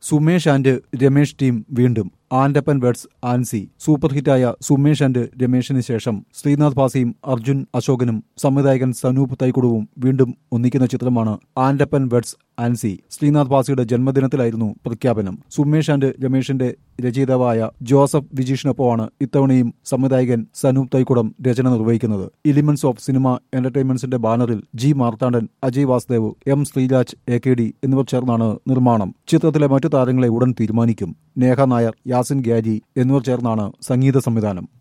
Sumesh and Ramesh team വീണ്ടും ആൻഡപ്പൻ വേർഡ്സ് ആൻസി സൂപ്പർ ഹിറ്റായ സുമേഷ് ആൻഡ് രമേഷിന് ശേഷം ശ്രീനാഥ് ഭാസിയും അർജുൻ അശോകനും സംവിധായകൻ സനൂപ് തൈക്കുടവും വീണ്ടും ഒന്നിക്കുന്ന ചിത്രമാണ് ആൻഡപ്പൻ വേർഡ്സ് ആൻസി ശ്രീനാഥ് ഭാസിയുടെ ജന്മദിനത്തിലായിരുന്നു പ്രഖ്യാപനം സുമേഷ് ആൻഡ് രമേഷിന്റെ രചയിതാവായ ജോസഫ് വിജീഷിനൊപ്പമാണ് ഇത്തവണയും സംവിധായകൻ സനൂപ് തൈക്കുടം രചന നിർവഹിക്കുന്നത് എലിമെന്റ്സ് ഓഫ് സിനിമ എന്റർടൈൻമെന്റ്സിന്റെ ബാനറിൽ G Marthandan Ajay Vasudev M Sreeraj A K D എന്നിവർ ചേർന്നാണ് നിർമ്മാണം ചിത്രത്തിലെ മറ്റു താരങ്ങളെ ഉടൻ തീരുമാനിക്കും നേഹ നായർ യാസിൻ ഗ്യാരി എന്നിവർ ചേർന്നാണ് സംഗീത സംവിധാനം